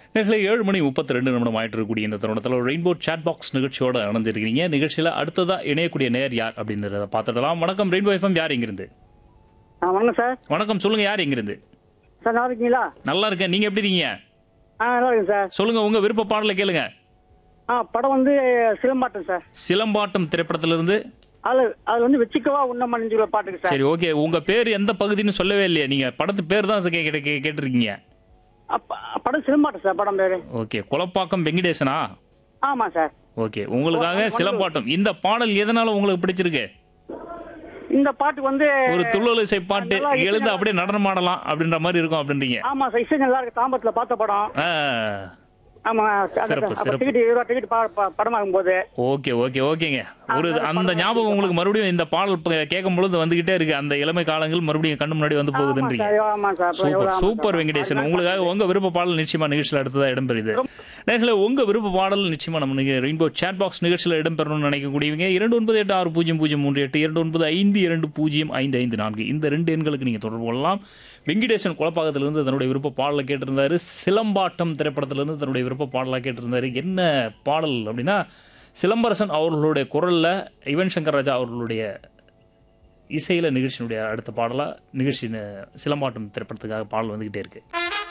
நேர்களை ஏழு மணி முப்பத்தி ரெண்டு நிமிடம் ஆயிட்டு இருக்கக்கூடிய இந்த தருணத்தில் ரெயின்போ சாட் பாக்ஸ் நிகழ்ச்சியோட இணைஞ்சிருக்கிறீங்க நிகழ்ச்சியில் அடுத்ததா இணையக்கூடிய நேர் யார் அப்படின்றத பார்த்துடலாம் வணக்கம் ரெயின்போ எஃப்எம் யார் எங்கிருந்து ஆ வணக்கம் சார் வணக்கம் சொல்லுங்க யார் எங்கிருந்து சார் நல்லா இருக்கீங்களா நல்லா இருக்கேன் நீங்க எப்படி இருக்கீங்க ஆ நல்லா இருக்கேன் சார் சொல்லுங்க உங்க விருப்ப பாடலை கேளுங்க ஆ படம் வந்து சிலம்பாட்டம் சார் சிலம்பாட்டம் திரைப்படத்திலிருந்து அதில் அது வந்து வச்சுக்கவா உன்ன மணிஞ்சுள்ள பாட்டுக்கு சார் சரி ஓகே உங்க பேர் எந்த பகுதின்னு சொல்லவே இல்லையா நீங்க படத்து பேர் தான் கே- கே- கே- கேட்டிருக்கீங்க அப்ப படம் சிலம்பாட்டம் சார் படம் பேரு ஓகே குலப்பாக்கம் வெங்கடேசனா ஆமாம் சார் ஓகே உங்களுக்காக சிலம்பாட்டம் இந்த பாடல் எதனால உங்களுக்கு பிடிச்சிருக்கு இந்த பாட்டு வந்து ஒரு துள்ளல் இசை பாட்டு நல்லா இசை எழுந்து நல்லா- அப்படியே நடனம் ஆடலாம் அப்படின்ற மாதிரி இருக்கும் அப்படின்றீங்க ஆமாம் சார் இசை நல்லா இருக்கு தாம்பரத்தில் பார்த்த படம் ஆ, ஆமாம் சிறப்பு, சிறப்பு. டிக்கெட் இருபது ரூபா டிக்கெட் படம் ஆகும்போது ஓகே ஓகே ஓகேங்க ஒரு அந்த அந்த படம் ஞாபகம் உங்களுக்கு மறுபடியும் இந்த பாடல் ப- கேட்கும் பொழுது வந்துகிட்டே இருக்கு அந்த இளமை காலங்கள் மறுபடியும் கண்ணு முன்னாடி வந்து போகுதுன்றீங்க ஆமாம் சார் அப்புறம் எவ்வளவு சூப்பர் ஆமாம் சூப்பர் சார். வெங்கடேசன் அதனால உங்களுக்காக உங்க விருப்ப பாடல் நிச்சயமா நிகழ்ச்சியில் அடுத்ததா இடம்பெறுது நேர்களே உங்க விருப்ப பாடல் நிச்சயமா நம்ம ரெயின்போ சேட் பாக்ஸ் நிகழ்ச்சியில் இடம்பெறணும்னு நினைக்கக்கூடியவங்க இரண்டு ஒன்பது எட்டு ஆறு பூஜ்ஜியம் பூஜ்ஜியம் மூன்று எட்டு இரண்டு ஒன்பது ஐந்து இரண்டு பூஜ்ஜியம் ஐந்து ஐந்து நான்கு இந்த ரெண்டு எண்களுக்கு நீங்க தொடர்பு கொள்ளலாம் வெங்கடேசன் குழப்பாக்கத்திலிருந்து தன்னுடைய விருப்ப பாடலை கேட்டிருந்தாரு சிலம்பாட்டம் திரைப்படத்திலிருந்து தன்னுடைய விருப்ப பாடலாக கேட்டிருந்தாரு என்ன பாடல் அப்படின்னா சிலம்பரசன் அவர்களுடைய குரல்ல யுவன் சங்கர் ராஜா அவர்களுடைய இசையில நிகழ்ச்சியினுடைய அடுத்த பாடலா நிகழ்ச்சி சிலம்பாட்டம் திரைப்படத்துக்காக பாடல் வந்துகிட்டே இருக்கு